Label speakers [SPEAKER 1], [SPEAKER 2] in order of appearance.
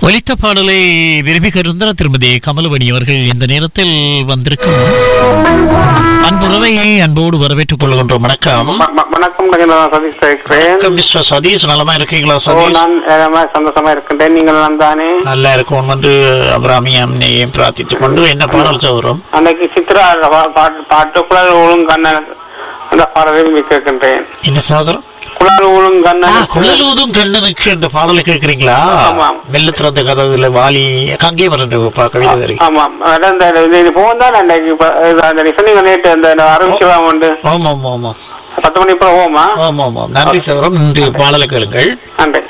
[SPEAKER 1] ஒலித்த பாடலை விரும்பி கருந்த திருமதி கமலவணி அவர்கள் இந்த நேரத்தில் வந்திருக்கும் அன்புறவை அன்போடு வரவேற்றுக் கொள்கின்றோம் வணக்கம்
[SPEAKER 2] ம- ம- வணக்கம் நான் சதீஷ் இருக்கிறேன்
[SPEAKER 1] வணக்கம் மிஸ்டர் சதீஷ் நலமா இருக்கீங்களா
[SPEAKER 2] ஓ
[SPEAKER 1] சதீஷ்
[SPEAKER 2] நான் ஏழமா சந்தோஷமா இருக்கின்றேன் நீங்கள் நான் தானே
[SPEAKER 1] நல்லா இருக்கும் வந்து அபிராமி அம்னையும் பிரார்த்தித்துக் கொண்டு என்ன பாடல் சௌரம்
[SPEAKER 2] அன்னைக்கு சித்ரா பா- பாட்டு பாட்டு குழல் ஒழுங்கண்ணன் அந்த பாடலை விரும்பி கேட்கின்றேன்
[SPEAKER 1] என்ன சகோதரம்
[SPEAKER 2] குழல் ஒழுங்கண்ணன்
[SPEAKER 1] குழலூதும் கண்ணனுக்கு இந்த பாடலை கேட்கிறீங்களா
[SPEAKER 2] ஆமாம்.
[SPEAKER 1] மெல்ல திறந்த கதவுல வாலி கங்கை மரண்டு கவிதை வரைக்கும்
[SPEAKER 2] ஆமாம் அதான் இந்த இது- இது போகும் தான் அன்னைக்கு இப்ப இது அந்த நீ சொன்னீங்க நேற்று அந்த ஆரம்பிச்சுவாம உண்டு
[SPEAKER 1] ஆமாம் ஆமாம்
[SPEAKER 2] பத்து மணி போவோமா
[SPEAKER 1] ஆமாம் ஆமாம் நன்றி சௌரம் நன்றி பாடலை கேளுங்கள்
[SPEAKER 2] நன்றி